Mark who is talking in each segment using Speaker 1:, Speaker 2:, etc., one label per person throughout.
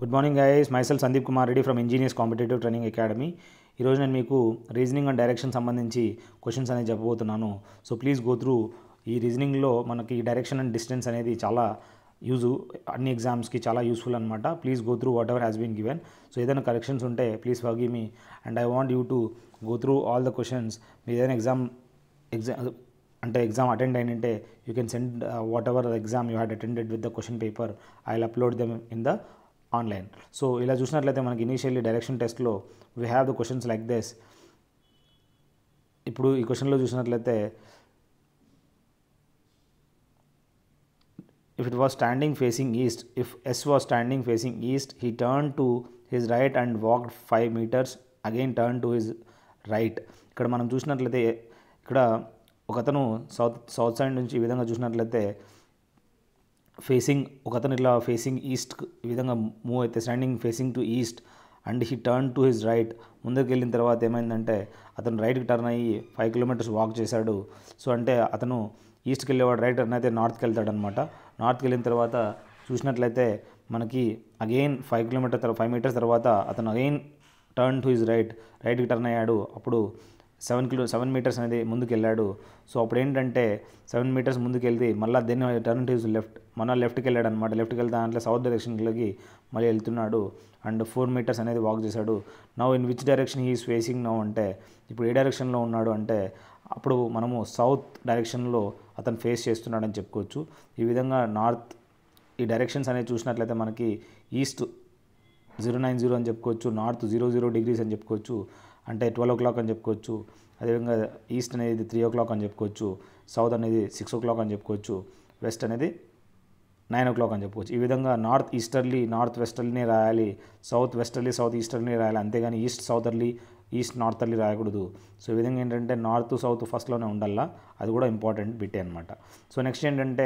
Speaker 1: good morning guys myself Sandeep Kumar Reddy from engineers competitive training academy ఈరోజు నేను మీకు రీజనింగ్ అండ్ డైరెక్షన్ సంబంధించి క్వశ్చన్స్ అనేది చెప్పబోతున్నాను సో ప్లీజ్ గో త్రూ ఈ రీజనింగ్లో మనకి డైరెక్షన్ అండ్ డిస్టెన్స్ అనేది చాలా యూజు అన్ని ఎగ్జామ్స్కి చాలా యూస్ఫుల్ అనమాట please go through whatever has been given so ఏదైనా కరెక్షన్స్ ఉంటే please forgive me and I want you to go through all the questions మీరు ఏదైనా ఎగ్జామ్ ఎగ్జామ్ అంటే ఎగ్జామ్ అటెండ్ అయినంటే you can send whatever exam you had attended with the question paper I will upload them in the online so ఇలా చూసినట్లయితే మనకి initially direction టెస్ట్లో we have the questions like this ఇప్పుడు ఈ క్వశ్చన్లో చూసినట్లయితే if it was standing facing east if s was standing facing east he turned to his right and walked 5 meters again turned to his right ఇక్కడ మనం చూసినట్లయితే ఇక్కడ ఒకతను south south side నుంచి ఈ విధంగా చూసినట్లయితే ఫేసింగ్ ఒకతను ఇట్లా ఫేసింగ్ ఈస్ట్ ఈ విధంగా మూవ్ అయితే standing facing to east and he turn to his right ముందుకు వెళ్ళిన తర్వాత ఏమైందంటే అతను రైట్కి టర్న్ అయ్యి ఫైవ్ కిలోమీటర్స్ వాక్ చేశాడు సో అంటే అతను ఈస్ట్కి వెళ్ళేవాడు రైట్ టర్న్ అయితే నార్త్కి వెళ్తాడు అనమాట నార్త్కి వెళ్ళిన తర్వాత చూసినట్లయితే మనకి అగైన్ ఫైవ్ కిలోమీటర్ తర్వాత ఫైవ్ మీటర్స్ తర్వాత అతను again turn to his right రైట్కి టర్న్ అయ్యాడు అప్పుడు సెవెన్ కిలో సెవెన్ మీటర్స్ అనేది ముందుకు వెళ్ళాడు సో అప్పుడు ఏంటంటే సెవెన్ మీటర్స్ ముందుకు వెళ్తే మళ్ళీ then turn to his left మన లెఫ్ట్కి వెళ్ళాడు అనమాట లెఫ్ట్కి వెళ్తే దాంట్లో సౌత్ డైరెక్షన్లోకి మళ్ళీ వెళ్తున్నాడు అండ్ ఫోర్ మీటర్స్ అనేది వాక్ చేశాడు now in which direction he's facing now అంటే ఇప్పుడు ఏ డైరెక్షన్లో ఉన్నాడు అంటే అప్పుడు మనము సౌత్ డైరెక్షన్లో అతను ఫేస్ చేస్తున్నాడని చెప్పుకోవచ్చు ఈ విధంగా నార్త్ ఈ డైరెక్షన్స్ అనేవి చూసినట్లయితే మనకి ఈస్ట్ జీరో నైన్ జీరో అని చెప్పుకోవచ్చు నార్త్ జీరో జీరో డిగ్రీస్ అని చెప్పుకోవచ్చు అంటే ట్వెల్వ్ ఓ క్లాక్ అని చెప్పుకోవచ్చు అదేవిధంగా ఈస్ట్ అనేది త్రీ ఓ క్లాక్ అని చెప్పుకోవచ్చు సౌత్ అనేది సిక్స్ ఓ క్లాక్ అని చెప్పుకోవచ్చు వెస్ట్ అనేది నైన్ ఓ క్లాక్ అని చెప్పుకోవచ్చు ఈ విధంగా నార్త్ ఈస్టర్లీ నార్త్ వెస్టర్లీనే రాయాలి సౌత్ వెస్టర్లీ సౌత్ ఈస్టర్లీ రాయాలి అంతేగాని ఈస్ట్ సౌతర్లీ ఈస్ట్ నార్థర్లీ రాయకూడదు సో ఈ విధంగా ఏంటంటే నార్త్ సౌత్ ఫస్ట్లోనే ఉండాలా అది కూడా ఇంపార్టెంట్ బిటే అనమాట సో నెక్స్ట్ ఏంటంటే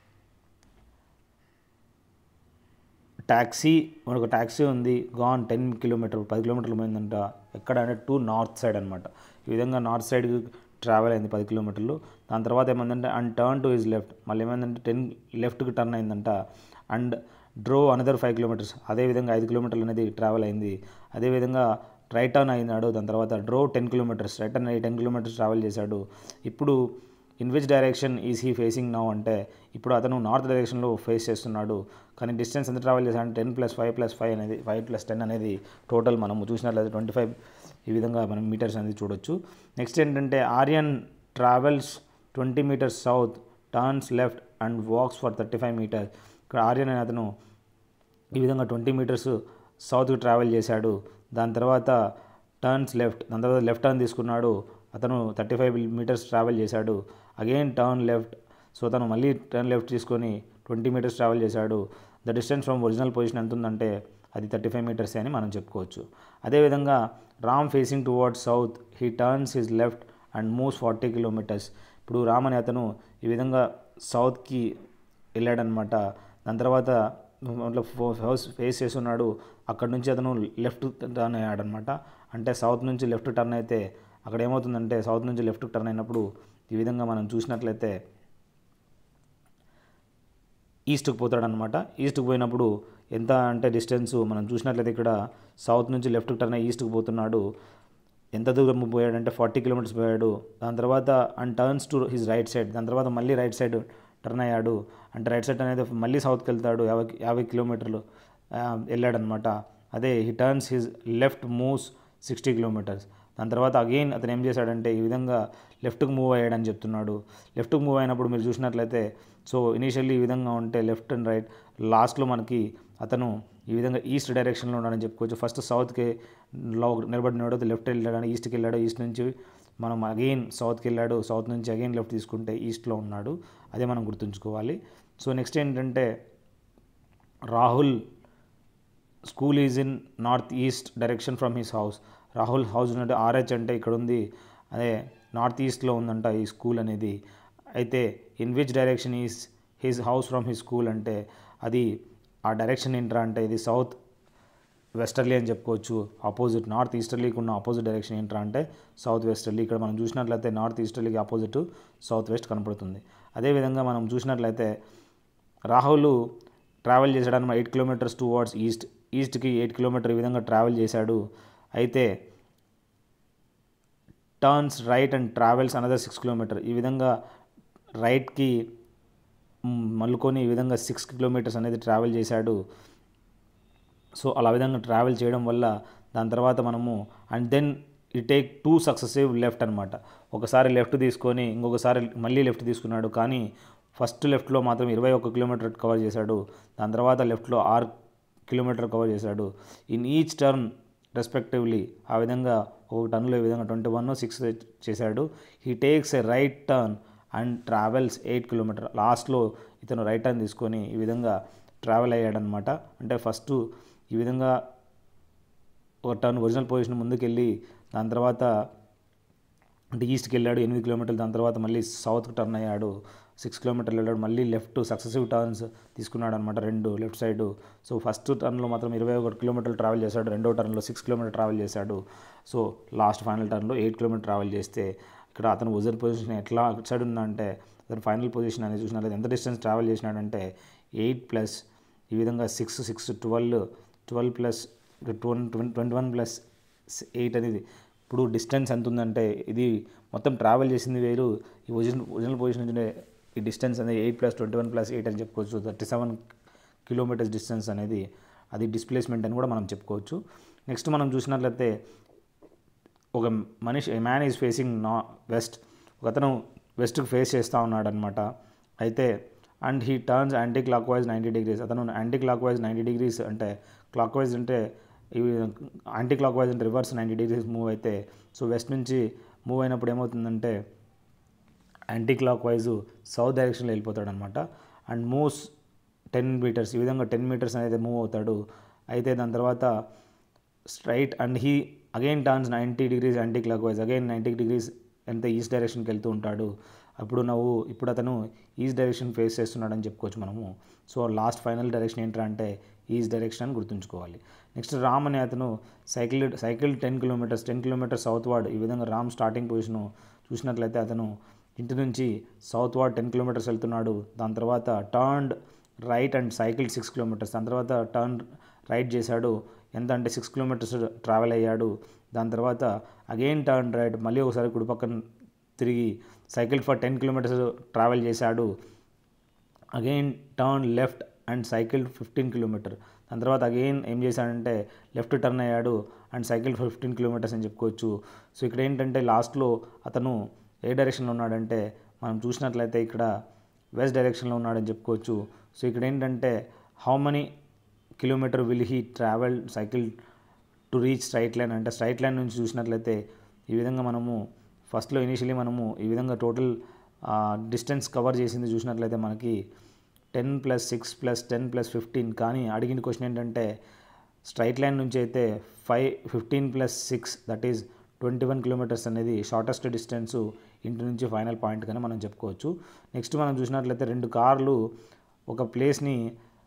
Speaker 1: ట్యాక్సీ మనకు ట్యాక్సీ ఉంది గాన్ టెన్ కిలోమీటర్ పది కిలోమీటర్లు పోయిందంట ఎక్కడ అంటే టూ నార్త్ సైడ్ అనమాట ఈ విధంగా నార్త్ సైడ్ ట్రావెల్ అయింది పది కిలోమీటర్లు దాని తర్వాత ఏమైందంటే and turn to his left మళ్ళీ ఏమైందంటే టెన్ లెఫ్ట్కి టర్న్ అయిందంట and drove another five kilometres అదేవిధంగా ఐదు కిలోమీటర్లు అనేది ట్రావెల్ అయింది అదేవిధంగా రైట్ టర్న్ అయినాడు దాని తర్వాత drove ten kilometres right turn అయ్యి టెన్ కిలోమీటర్స్ ట్రావెల్ చేశాడు ఇప్పుడు in which direction is he facing now అంటే ఇప్పుడు అతను నార్త్ డైరెక్షన్లో ఫేస్ చేస్తున్నాడు కానీ డిస్టెన్స్ ఎంత ట్రావెల్ చేశాడు ten plus five plus five అనేది ఫైవ్ ప్లస్ టెన్ అనేది టోటల్ మనము చూసినట్లయితే ట్వంటీ ఫైవ్ ఈ విధంగా మనం మీటర్స్ అనేది చూడొచ్చు నెక్స్ట్ ఏంటంటే Aryan travels twenty metres south turns left and walks for thirty five metres ఇక్కడ ఆర్యన్ అనే అతను ఈ విధంగా ట్వంటీ మీటర్స్ సౌత్కి ట్రావెల్ చేశాడు దాని తర్వాత టర్న్స్ లెఫ్ట్ దాని తర్వాత లెఫ్ట్ టర్న్ తీసుకున్నాడు అతను థర్టీ ఫైవ్ మీటర్స్ ట్రావెల్ చేశాడు అగైన్ టర్న్ లెఫ్ట్ సో అతను మళ్ళీ టర్న్ లెఫ్ట్ తీసుకొని ట్వంటీ మీటర్స్ ట్రావెల్ చేశాడు the distance from original position ఎంత ఉందంటే అది థర్టీ ఫైవ్ మీటర్స్ అని మనం చెప్పుకోవచ్చు అదేవిధంగా Ram facing towards south he turns his left and moves forty kilometres ఇప్పుడు రామ్ అనే అతను ఈ విధంగా సౌత్కి వెళ్ళాడనమాట దాని తర్వాత హౌస్ ఫేస్ చేస్తున్నాడు అక్కడ నుంచి అతను లెఫ్ట్ టర్న్ అయ్యాడనమాట అంటే సౌత్ నుంచి లెఫ్ట్ టర్న్ అయితే అక్కడ ఏమవుతుందంటే సౌత్ నుంచి లెఫ్ట్ టర్న్ అయినప్పుడు ఈ విధంగా మనం చూసినట్లయితే ఈస్ట్కి పోతాడనమాట ఈస్ట్కి పోయినప్పుడు ఎంత అంటే డిస్టెన్స్ మనం చూసినట్లయితే ఇక్కడ సౌత్ నుంచి లెఫ్ట్ టర్న్ అయ్యి ఈస్ట్కి పోతున్నాడు ఎంత దూరం పోయాడంటే ఫార్టీ కిలోమీటర్స్ పోయాడు దాని తర్వాత and turns to his right side దాని తర్వాత మళ్ళీ రైట్ సైడ్ టర్న్ అయ్యాడు అంటే రైట్ సైడ్ అనేది మళ్ళీ సౌత్కి వెళ్తాడు యాభై యాభై కిలోమీటర్లు వెళ్ళాడనమాట అదే he turns his left moves sixty kilometres దాని తర్వాత అగైన్ అతను ఏం చేశాడంటే ఈ విధంగా లెఫ్ట్కి మూవ్ అయ్యాడని చెప్తున్నాడు లెఫ్ట్కి మూవ్ అయినప్పుడు మీరు చూసినట్లయితే సో ఇనీషియల్లీ ఈ విధంగా ఉంటే లెఫ్ట్ అండ్ రైట్ లాస్ట్లో మనకి అతను ఈ విధంగా ఈస్ట్ డైరెక్షన్లో ఉన్నాడని చెప్పుకోవచ్చు ఫస్ట్ సౌత్కి లో నిలబడినాడు లెఫ్ట్ వెళ్ళాడు ఈస్ట్కి వెళ్ళాడు ఈస్ట్ నుంచి మనం అగైన్ సౌత్కి వెళ్ళాడు సౌత్ నుంచి అగైన్ లెఫ్ట్ తీసుకుంటే ఈస్ట్లో ఉన్నాడు అదే మనం గుర్తుంచుకోవాలి సో నెక్స్ట్ ఏంటంటే Rahul school is in north east direction from his house Rahul house ఉన్నట్టు ఆర్హెచ్ అంటే ఇక్కడ ఉంది అదే నార్త్ ఈస్ట్లో ఉందంట ఈ స్కూల్ అనేది అయితే in which direction is his house from his school అంటే అది ఆ డైరెక్షన్ ఏంట్రా అంటే ఇది సౌత్ వెస్టర్లీ అని చెప్పుకోవచ్చు ఆపోజిట్ నార్త్ ఈస్టర్లీకి ఉన్న ఆపోజిట్ డైరెక్షన్ ఏంట్రా అంటే సౌత్ వెస్టర్లీ ఇక్కడ మనం చూసినట్లయితే నార్త్ ఈస్టర్లీకి ఆపోజిట్ సౌత్ వెస్ట్ కనపడుతుంది అదేవిధంగా మనం చూసినట్లయితే రాహుల్ ట్రావెల్ చేశాడు అనమాట ఎయిట్ కిలోమీటర్స్ టువర్డ్స్ ఈస్ట్ ఈస్ట్కి ఎయిట్ కిలోమీటర్ ఈ విధంగా ట్రావెల్ చేశాడు అయితే turns right and travels another six kilometre ఈ విధంగా రైట్కి మలుకొని ఈ విధంగా సిక్స్ కిలోమీటర్స్ అనేది ట్రావెల్ చేశాడు సో అలా విధంగా ట్రావెల్ చేయడం వల్ల దాని తర్వాత మనము అండ్ దెన్ ఈ టేక్ టూ సక్సెసివ్ లెఫ్ట్ అనమాట ఒకసారి లెఫ్ట్ తీసుకొని ఇంకొకసారి మళ్ళీ లెఫ్ట్ తీసుకున్నాడు కానీ ఫస్ట్ లెఫ్ట్లో మాత్రం ఇరవై ఒక్క కిలోమీటర్ కవర్ చేశాడు దాని తర్వాత లెఫ్ట్లో ఆరు కిలోమీటర్ కవర్ చేశాడు ఇన్ ఈచ్ టర్న్ రెస్పెక్టివ్లీ ఆ విధంగా ఒక టర్న్లో ఈ విధంగా ట్వంటీ వన్ సిక్స్ చేశాడు he takes a right turn and travels eight kilometre లాస్ట్లో ఇతను రైట్ టర్న్ తీసుకొని ఈ విధంగా ట్రావెల్ అయ్యాడనమాట అంటే ఫస్ట్ ఈ విధంగా ఒక టర్న్ ఒరిజినల్ పొజిషన్ ముందుకెళ్ళి దాని తర్వాత అంటే ఈస్ట్కి వెళ్ళాడు ఎనిమిది కిలోమీటర్లు దాని తర్వాత మళ్ళీ సౌత్కి టర్న్ అయ్యాడు సిక్స్ కిలోమీటర్లు వెళ్ళాడు మళ్ళీ లెఫ్ట్ సక్సెసివ్ టర్న్స్ తీసుకున్నాడు అనమాట రెండు లెఫ్ట్ సైడ్ సో ఫస్ట్ టర్న్లో మాత్రం ఇరవై ఒకటి కిలోమీటర్లు ట్రావెల్ చేశాడు రెండో టర్న్లో సిక్స్ కిలోమీటర్ ట్రావెల్ చేశాడు సో లాస్ట్ ఫైనల్ టర్న్లో ఎయిట్ కిలోమీటర్ ట్రావెల్ చేస్తే ఇక్కడ అతను ఒరిజినల్ పొజిషన్ ఎట్లా సైడ్ ఉందంటే అతను ఫైనల్ పొజిషన్ అనేది చూసినట్లయితే ఎంత డిస్టెన్స్ ట్రావెల్ చేసినాడంటే ఎయిట్ ప్లస్ ఈ విధంగా six six twelve twelve plus twenty twenty one plus eight అనేది ఇప్పుడు డిస్టెన్స్ ఎంత ఉందంటే ఇది మొత్తం ట్రావెల్ చేసింది వేరు ఈ ఒరిజినల్ ఒరిజినల్ పొజిషన్ నుంచి ఈ డిస్టెన్స్ అనేది eight plus twenty one plus eight అని చెప్పుకోవచ్చు థర్టీ సెవెన్ కిలోమీటర్స్ డిస్టెన్స్ అనేది అది డిస్ప్లేస్మెంట్ అని కూడా మనం చెప్పుకోవచ్చు నెక్స్ట్ మనం చూసినట్లయితే ఒక మనిషి మ్యాన్ ఈజ్ ఫేసింగ్ నా వెస్ట్ ఒక అతను వెస్ట్కి ఫేస్ చేస్తూ ఉన్నాడు అనమాట అయితే and he turns anticlockwise ninety degrees అతను anticlockwise ninety degrees అంటే క్లాక్ వైజ్ అంటే ఇవి యాంటీ క్లాక్ వైజ్ అంటే రివర్స్ నైంటీ డిగ్రీస్ మూవ్ అయితే సో వెస్ట్ నుంచి మూవ్ అయినప్పుడు ఏమవుతుందంటే యాంటీ క్లాక్ వైజ్ సౌత్ డైరెక్షన్లో వెళ్ళిపోతాడు అనమాట అండ్ మూవ్స్ టెన్ మీటర్స్ ఈ విధంగా టెన్ మీటర్స్ అనేది మూవ్ అవుతాడు అయితే దాని తర్వాత straight and he again turns ninety degrees anticlockwise again ninety degrees ఎంత ఈస్ట్ డైరెక్షన్కి వెళ్తూ ఉంటాడు అప్పుడు నువ్వు ఇప్పుడు అతను ఈస్ట్ డైరెక్షన్ ఫేస్ చేస్తున్నాడని చెప్పుకోవచ్చు మనము సో లాస్ట్ ఫైనల్ డైరెక్షన్ ఏంటంటే ఈస్ట్ డైరెక్షన్ అని గుర్తుంచుకోవాలి నెక్స్ట్ రామ్ అనే అతను cycle cycle ten kilometres ten kilometres southward ఈ విధంగా రామ్ స్టార్టింగ్ పొజిషను చూసినట్లయితే అతను ఇంటి నుంచి సౌత్ వార్డ్ టెన్ కిలోమీటర్స్ వెళ్తున్నాడు దాని తర్వాత turned right and cycle six kilometres దాని తర్వాత టర్న్ రైట్ చేశాడు ఎంత అంటే సిక్స్ కిలోమీటర్స్ ట్రావెల్ అయ్యాడు దాని తర్వాత అగైన్ టర్న్ రైట్ మళ్ళీ ఒకసారి కుడి పక్కన తిరిగి cycle for ten kilometres travel చేశాడు again turn left and cycle fifteen kilometre దాని తర్వాత అగైన్ ఏం చేశాడంటే లెఫ్ట్ టర్న్ అయ్యాడు అండ్ సైకిల్ ఫిఫ్టీన్ కిలోమీటర్స్ అని చెప్పుకోవచ్చు సో ఇక్కడ ఏంటంటే లాస్ట్లో అతను ఏ డైరెక్షన్లో ఉన్నాడంటే మనం చూసినట్లయితే ఇక్కడ వెస్ట్ డైరెక్షన్లో ఉన్నాడని చెప్పుకోవచ్చు సో ఇక్కడ ఏంటంటే how many kilometre will he travel cycle to reach straight line అంటే స్ట్రైట్ లైన్ నుంచి చూసినట్లయితే ఈ విధంగా మనము ఫస్ట్లో ఇనీషియలీ మనము ఈ విధంగా టోటల్ డిస్టెన్స్ కవర్ చేసింది చూసినట్లయితే మనకి ten plus six plus ten plus fifteen కానీ అడిగిన క్వశ్చన్ ఏంటంటే స్ట్రైట్ లైన్ నుంచి అయితే five fifteen plus six that is twenty one kilometres అనేది షార్టెస్ట్ డిస్టెన్స్ ఇంటి నుంచి ఫైనల్ పాయింట్ కానీ మనం చెప్పుకోవచ్చు నెక్స్ట్ మనం చూసినట్లయితే రెండు కార్లు ఒక ప్లేస్ని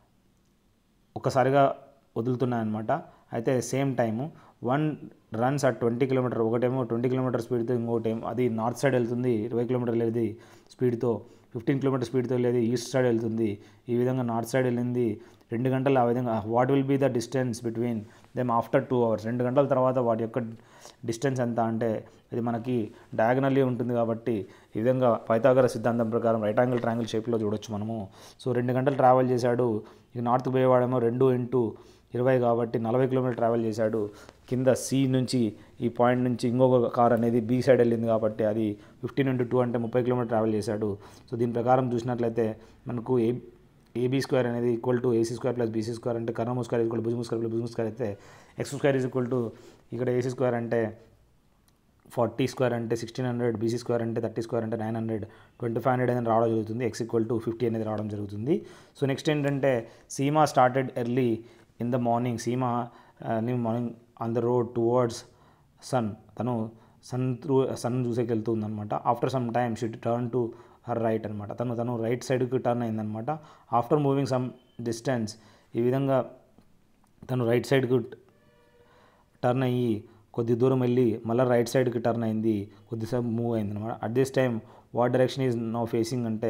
Speaker 1: ఒక్కసారిగా వదులుతున్నాయన్నమాట అయితే same time one runs at twenty kilometre ఒకటేమో ట్వంటీ కిలోమీటర్ స్పీడ్తో ఇంకోటేమో అది నార్త్ సైడ్ వెళ్తుంది ఇరవై కిలోమీటర్లు వెళ్ళేది స్పీడ్తో ఫిఫ్టీన్ కిలోమీటర్ స్పీడ్తో వెళ్ళేది ఈస్ట్ సైడ్ వెళ్తుంది ఈ విధంగా నార్త్ సైడ్ వెళ్ళింది రెండు గంటలు ఆ విధంగా what will be the distance between them after two hours రెండు గంటల తర్వాత వాటి యొక్క డిస్టెన్స్ ఎంత అంటే ఇది మనకి డయాగనల్లీ ఉంటుంది కాబట్టి ఈ విధంగా పైతాగర సిద్ధాంతం ప్రకారం రైట్ యాంగిల్ ట్రాంగిల్ షేప్లో చూడొచ్చు మనము సో రెండు గంటలు ట్రావెల్ చేశాడు ఇక నార్త్ పోయేవాడేమో రెండు ఇంటూ ఇరవై కాబట్టి నలభై కిలోమీటర్ ట్రావెల్ చేశాడు కింద సి నుంచి ఈ పాయింట్ నుంచి ఇంకొక కార్ అనేది బి సైడ్ వెళ్ళింది కాబట్టి అది ఫిఫ్టీన్ ఇంటూ టూ అంటే ముప్పై కిలోమీటర్ ట్రావెల్ చేశాడు సో దీని ప్రకారం చూసినట్లయితే మనకు ఏ ఏబీ స్క్వేర్ అనేది equal to AC square plus BC square అంటే కర్ణము స్క్వేర్ ఈక్వల్ భుజము స్క్వేర్ ప్లస్ భుజము స్క్వేర్ అయితే X square is equal to ఇక్కడ ఏసీ స్క్వేర్ అంటే ఫార్టీ స్క్వేర్ అంటే సిక్స్టీన్ హండ్రెడ్ బీసీ స్క్వేర్ అంటే థర్టీ స్క్వేర్ అంటే nine hundred twenty five hundred అనేది రావడం జరుగుతుంది ఎక్స్ ఈక్వల్ టు ఫిఫ్టీ అనేది రావడం జరుగుతుంది సో నెక్స్ట్ ఏంటంటే Seema started early in the morning Seema morning on the road towards sun తను సన్ త్రూ సన్ చూసేకి వెళ్తూ ఉందన్నమాట after some time shift turn to her right అనమాట తను తను రైట్ సైడ్కి టర్న్ అయిందనమాట ఆఫ్టర్ మూవింగ్ సమ్ డిస్టెన్స్ ఈ విధంగా తను రైట్ సైడ్కి టర్న్ అయ్యి కొద్ది దూరం వెళ్ళి మళ్ళీ రైట్ సైడ్కి టర్న్ అయింది కొద్దిసేపు మూవ్ అయింది అనమాట at this time what direction is no facing అంటే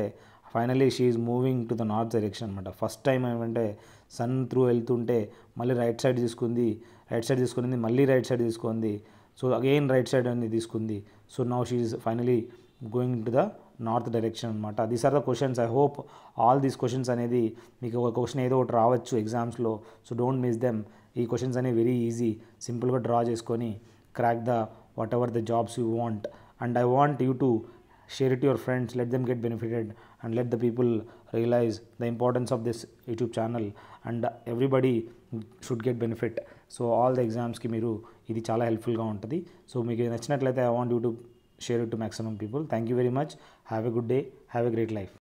Speaker 1: finally she is moving to the north direction అనమాట ఫస్ట్ టైం ఏమంటే సన్ త్రూ వెళ్తుంటే మళ్ళీ రైట్ సైడ్ తీసుకుంది రైట్ సైడ్ తీసుకుంది మళ్ళీ రైట్ సైడ్ తీసుకుంది సో అగైన్ రైట్ సైడ్ అనేది తీసుకుంది so now she is finally going to the north direction అనమాట these are the questions I hope all these questions అనేది మీకు ఒక క్వశ్చన్ ఏదో ఒకటి రావచ్చు ఎగ్జామ్స్లో సో డోంట్ మిస్ దెమ్ ఈ క్వశ్చన్స్ అనేవి వెరీ ఈజీ సింపుల్గా డ్రా చేసుకొని crack the whatever the jobs you want and I want you to share it to your friends let them get benefited and let the people realize the importance of this youtube channel and everybody should get benefit so all the ఎగ్జామ్స్కి మీరు ఇది చాలా హెల్ప్ఫుల్గా ఉంటుంది so మీకు ఇది నచ్చినట్లయితే I want you to share it to maximum people thank you very much have a good day have a great life